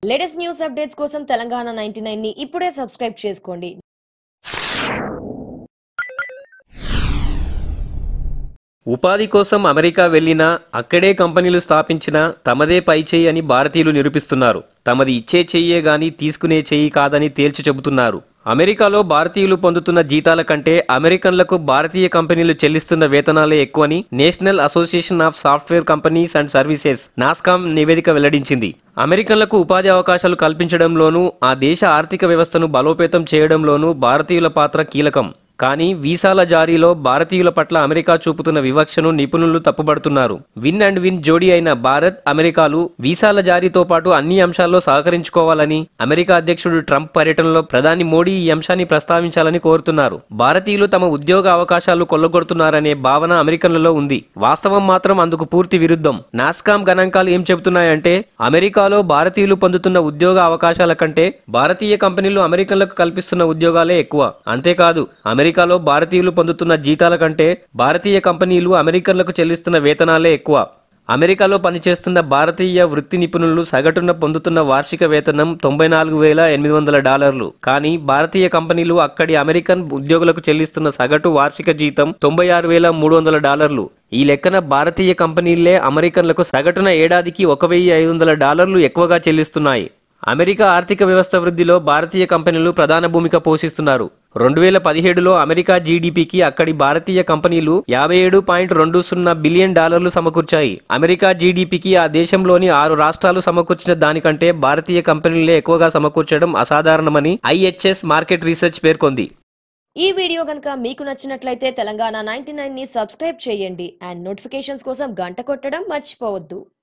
latest news updates కోసం Telangana ninety ని ఇప్పుడే సబ్స్క్రైబ్ చేసుకోండి ఉపాధి కోసం అమెరికా వెళ్లినా అక్కడే కంపెనీలు స్థాపించినా తమదే పై చేయి అని భారతీయులు నిరూపిస్తున్నారు తమది ఇచ్చే చెయ్యే గాని తీసుకునే చెయ్యి కాదని తేల్చి చెబుతున్నారు అమెరికాలో భారతీయులు పొందుతున్న జీతాల కంటే అమెరికన్లకు భారతీయ కంపెనీలు చెల్లిస్తున్న వేతనాలే ఎక్కువని National Association of Software Companies and Services NASSCOM నివేదిక వెల్లడించింది అమెరికన్లకు ఉపాధి అవకాశాలు కల్పించడంలోనూ ఆ దేశ ఆర్థిక వ్యవస్థను బలోపేతం చేయడంలోనూ భారతీయుల పాత్ర కీలకం కానీ వీసాల జారీలో భారతీయుల పట్ల అమెరికా చూపుతున్న వివక్షను నిపుణులు తప్పుబడుతున్నారు విన్ అండ్ విన్ జోడీ అయిన భారత్ అమెరికాలు వీసాల జారీతో పాటు అన్ని అంశాల్లో సహకరించుకోవాలని అమెరికా అధ్యక్షుడు ట్రంప్ పర్యటనలో ప్రధాని మోడీ ఈ అంశాన్ని ప్రస్తావించాలని కోరుతున్నారు భారతీయులు తమ ఉద్యోగ అవకాశాలు కొల్లగొడుతున్నారనే భావన అమెరికన్లలో ఉంది వాస్తవం మాత్రం అందుకు పూర్తి విరుద్ధం నాస్కామ్ గణాంకాలు ఏం చెబుతున్నాయంటే అమెరికాలో భారతీయులు పొందుతున్న ఉద్యోగ అవకాశాల కంటే భారతీయ కంపెనీలు అమెరికన్లకు కల్పిస్తున్న ఉద్యోగాలే ఎక్కువ అంతేకాదు అమెరికాలో భారతీయులు పొందుతున్న జీతాల కంటే భారతీయ కంపెనీలు అమెరికన్లకు చెల్లిస్తున్న వేతనాలే ఎక్కువ అమెరికాలో పనిచేస్తున్న భారతీయ వృత్తి నిపుణులు సగటున పొందుతున్న వార్షిక వేతనం తొంభై నాలుగు వేల ఎనిమిది వందల డాలర్లు కానీ భారతీయ కంపెనీలు అక్కడి అమెరికన్ ఉద్యోగులకు చెల్లిస్తున్న సగటు వార్షిక జీతం తొంభై ఆరు వేల మూడు వందల డాలర్లు ఈ లెక్కన భారతీయ కంపెనీలే అమెరికన్లకు సగటున ఏడాదికి ఒక వెయ్యి ఐదు వందల డాలర్లు ఎక్కువగా చెల్లిస్తున్నాయి అమెరికా ఆర్థిక వ్యవస్థ వృద్ధిలో భారతీయ కంపెనీలు ప్రధాన భూమిక పోషిస్తున్నారు రెండు వేల పదిహేడులో అమెరికా జీడీపీకి అక్కడి భారతీయ కంపెనీలు యాభై ఏడు పాయింట్ రెండు సున్నా బిలియన్ డాలర్లు సమకూర్చాయి అమెరికా జీడీపీకి ఆ దేశంలోని ఆరు రాష్ట్రాలు సమకూర్చిన దానికంటే భారతీయ కంపెనీలే ఎక్కువగా సమకూర్చడం అసాధారణమని ఐహెచ్ఎస్ మార్కెట్ రీసెర్చ్ పేర్కొంది ఈ వీడియో కనుక మీకు నచ్చినట్లయితే తెలంగాణ నైన్టీ ని సబ్స్క్రైబ్ చేయండి అండ్ నోటిఫికేషన్స్ కోసం గంట కొట్టడం మర్చిపోవద్దు